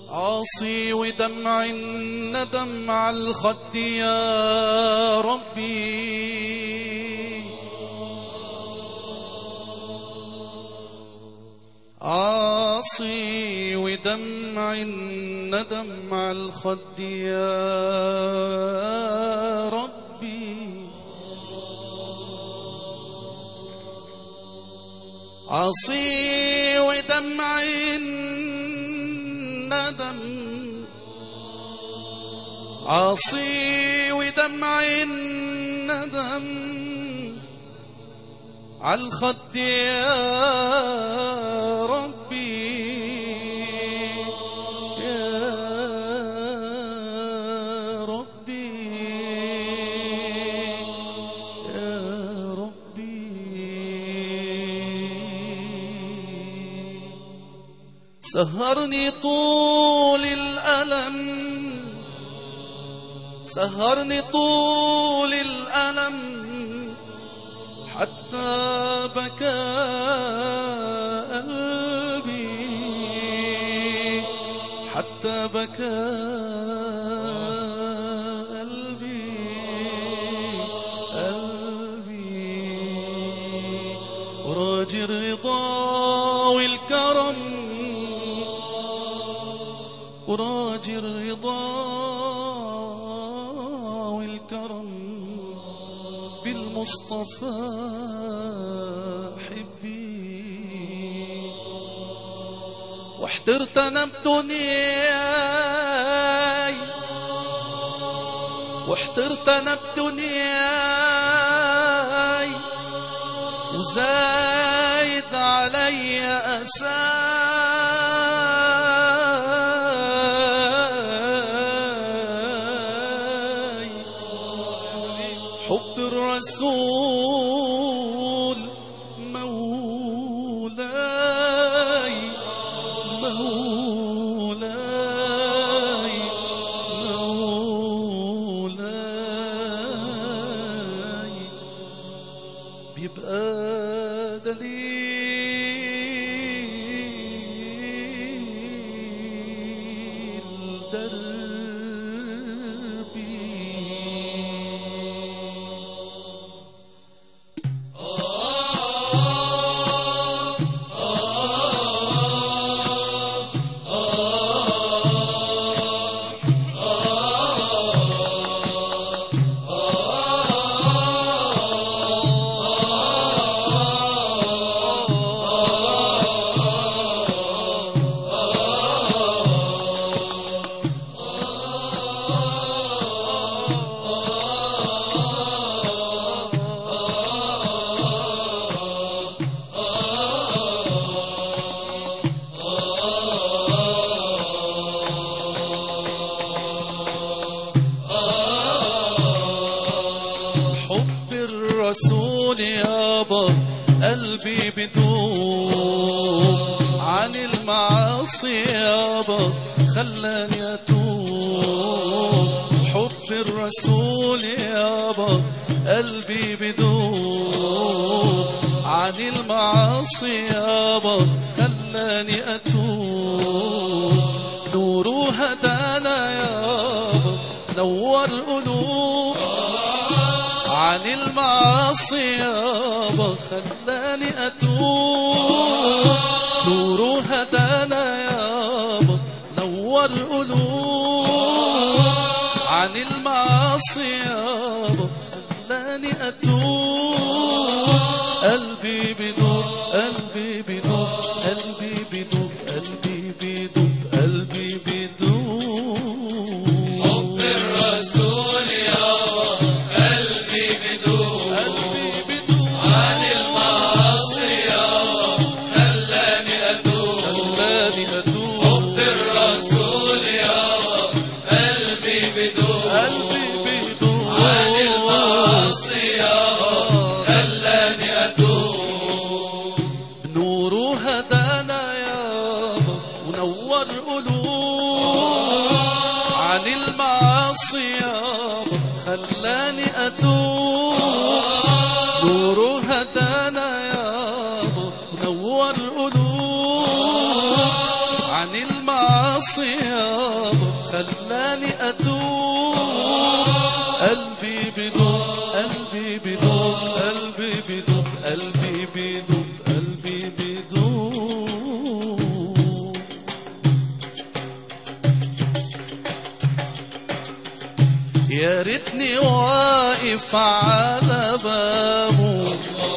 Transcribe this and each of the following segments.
عاصي ودمع الندم على الخد يا ربي عاصي ودمع الندم على الخد يا ربي عصي ودمع الندم عصي ودمع الندم عالخد يا ربي يا ربي يا ربي سهرني طول الألم سهرني طول الألم حتى بكى قلبي حتى بكى قلبي قلبي وراجي الرضا والكرم وراجي الرضا والكرم بالمصطفى حبي واحترت انا بدنياي واحترت انا بدنياي وزايد علي أساي حب الرسول مولاي مولاي مولاي بيبقى دليل دربي حب الرسول يابا قلبي بدوب عن المعاصي يابا خلاني اتوب حب الرسول يابا قلبي بدوب عن المعاصي يابا خلاني اتوب نوره هدانا يابا نور قلوب عن المعاصي يابا خلاني اتوب نوره هدانا يابا نور قلوب عن المعاصي يابا خلاني اتوب قلبي بدوب قلبي بدوب قلبي بدوب قلبي بدوب قلبي بدوب حب الرسول قلبي بدوب عن المعاصي خلاني أتوب خلاني أتوب حب الرسول قلبي بدوب قلبي بدوب عن المعاصي خلاني أتوب نوره هدانا يابا ونور قلوب عن المعاصي يابا خلاني اتوب نوره هدانا يابا ونور قلوب عن المعاصي المعاصي يابا خلاني أتوب قلبي بدوب قلبي بدوب قلبي بدوب قلبي بدوب قلبي بدوب يا ريتني واقف على بابه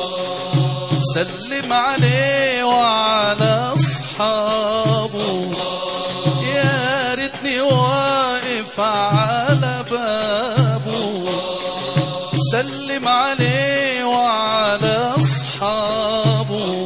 سلم عليه وعلى اصحابه يا ريتني واقف على بابه سلم عليه وعلى اصحابه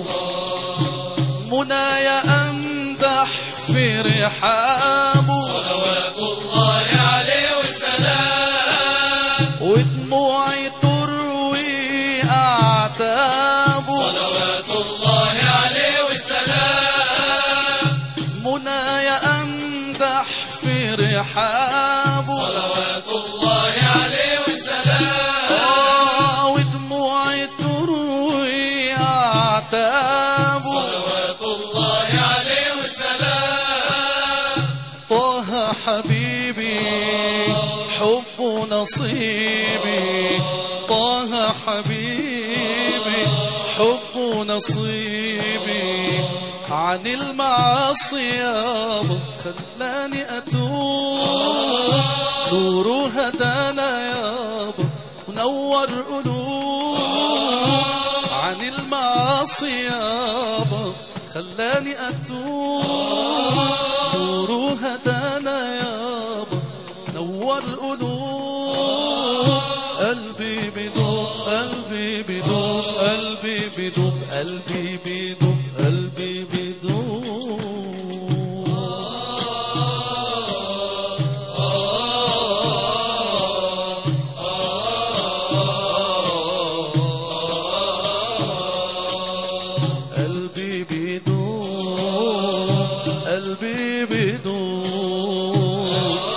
منايا امدح في رحابه صلوات الله عليه وسلام ودموعي تروي اعتابه صلوات الله عليه وسلام منايا امدح في رحابه صلوات الله عليه وسلام آه، ودموعي تروي اعتابه صلوات الله عليه وسلام طه حبيبي حب نصيبي طه حبيبي حب نصيبي عن المعاصي يابا خلاني اتوب نوره هدانا يابا ونور قلوب عن المعاصي يابا خلاني اتوب نوره هدانا يابا نور قلوب قلبي بدوب قلبي بدوب قلبي بدوب قلبي بدوب قلبي بدوب قلبي بدوب قلبي بدوب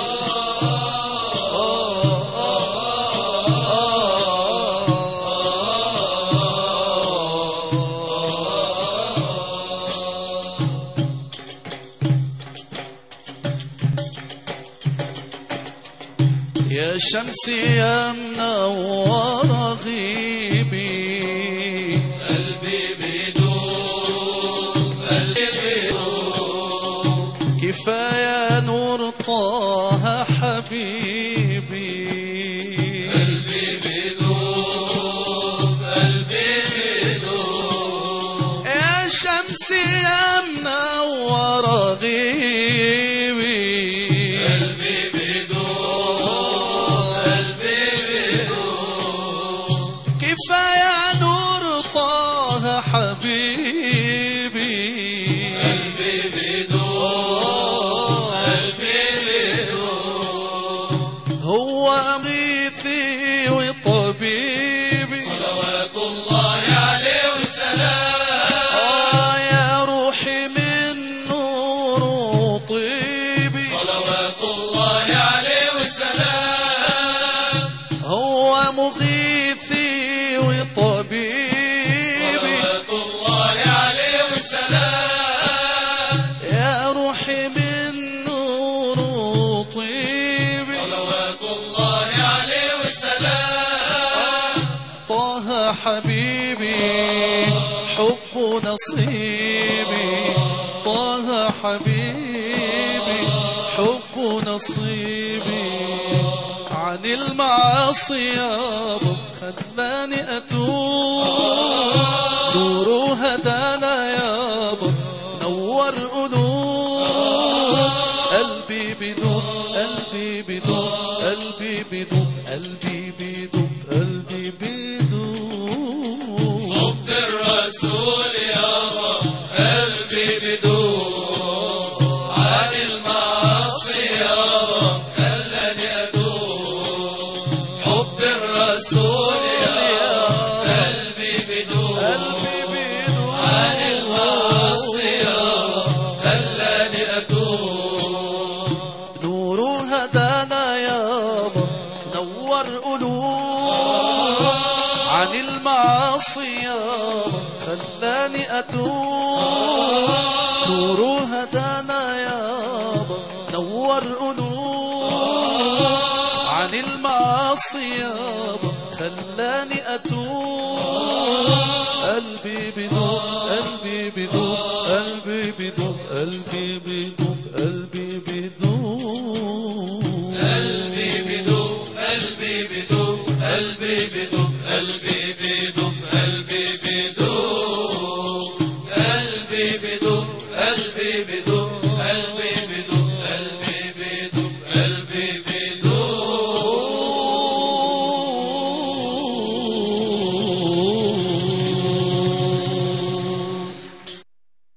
يا شمسي يا منورة غيبي قلبي بدوب قلبي بدوب كفاية نور طه حبيبي قلبي بدوب قلبي بدوب يا شمسي يا منورة غيبي قلبي بدوب قلبي بدوب كفاية نور طه حبيبي قلبي بدوب قلبي بدوب هو غيثي وطبيبي صلوات الله عليه وسلام آه يا روحي من نور وطيبي صلوات الله عليه وسلام هو مغيثي وطبيبي صلوات الله عليه وسلام يا روحي من نور وطيبي صلوات الله عليه وسلام طه حبيبي حب نصيبي طه حبيبي حب نصيبي عن المعاصي يابا خلاني اتوب نوره هدانا يابا نور قلوب قلبي بدوب قلبي بدوب قلبي بدوب قلبي بدوب قلبي بدوب حب الرسول يابا قلبي بدوب عن المعاصي يابا خلاني ادوب حب الرسول يابا قلبي بدوب قلبي بدوب عن المعاصي يابا خلاني اتوب نوره هدانا يابا نور قلوب عن المعاصي يابا خلاني اتوب نوره هدانا يابا نور قلوب عن المعاصي يابا خلاني اتوب قلبي بدون قلبي بدون قلبي بدون قلبي بدون